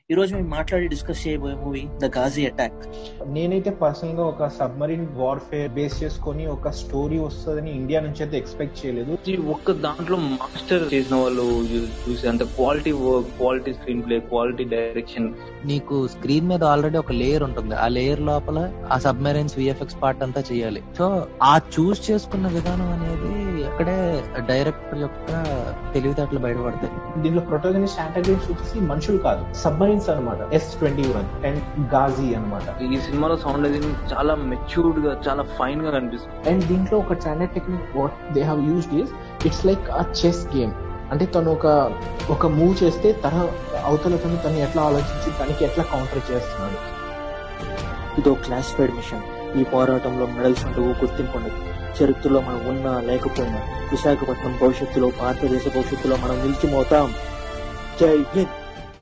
ఈ రోజు మేము మాట్లాడి డిస్కస్ చేయబోయే మూవీ ద గాజీ అటాక్ నేనైతే పర్సనల్ గా ఒక సబ్మరీన్ వార్ఫేర్ బేస్ చేసుకొని ఒక స్టోరీ వస్తుందని ఇండియా నుంచి అయితే ఎక్స్పెక్ట్ చేయలేదు ఈ ఒక్క దాంట్లో మాస్టర్ చేసిన వాళ్ళు చూసి అంత quality work quality screenplay quality direction నీకు స్క్రీన్ మీద ఆల్రెడీ ఒక లేయర్ ఉంటుంది ఆ లేయర్ లోపల ఆ సబ్మెరైన్స్ విఎఫ్ఎక్స్ పార్ట్ అంతా చేయాలి సో ఆ చూస్ చేసుకున్న విధానం అనేది అక్కడే డైరెక్టర్ యొక్క తెలివితేటలు బయటపడతాయి దీంట్లో ప్రొటోగనిస్ట్ యాంటాగనిస్ట్ వచ్చేసి మనుషులు కాదు సబ్మరీన్స్ అనమాట S twenty one and Ghazi అనమాట ఈ సినిమాలో సౌండ్ డిజైన్ చాలా మెచ్యూర్డ్ గా చాలా ఫైన్ గా కనిపిస్తుంది అండ్ దీంట్లో ఒక standard technique what they have used is it's like a chess game అంటే తను ఒక ఒక మూవ్ చేస్తే తన అవతల తను తను ఎట్లా ఆలోచించి తనకి ఎట్లా కౌంటర్ చేస్తున్నాడు ఇదో క్లాసిఫైడ్ మిషన్ ఈ పోరాటంలో మెడల్స్ అంటూ గుర్తింపు ఉండదు చరిత్రలో మనం ఉన్నా లేకపోయినా విశాఖపట్నం భవిష్యత్తులో భారతదేశ భవిష్యత్తులో మనం నిలిచిపోతాం జై హింద్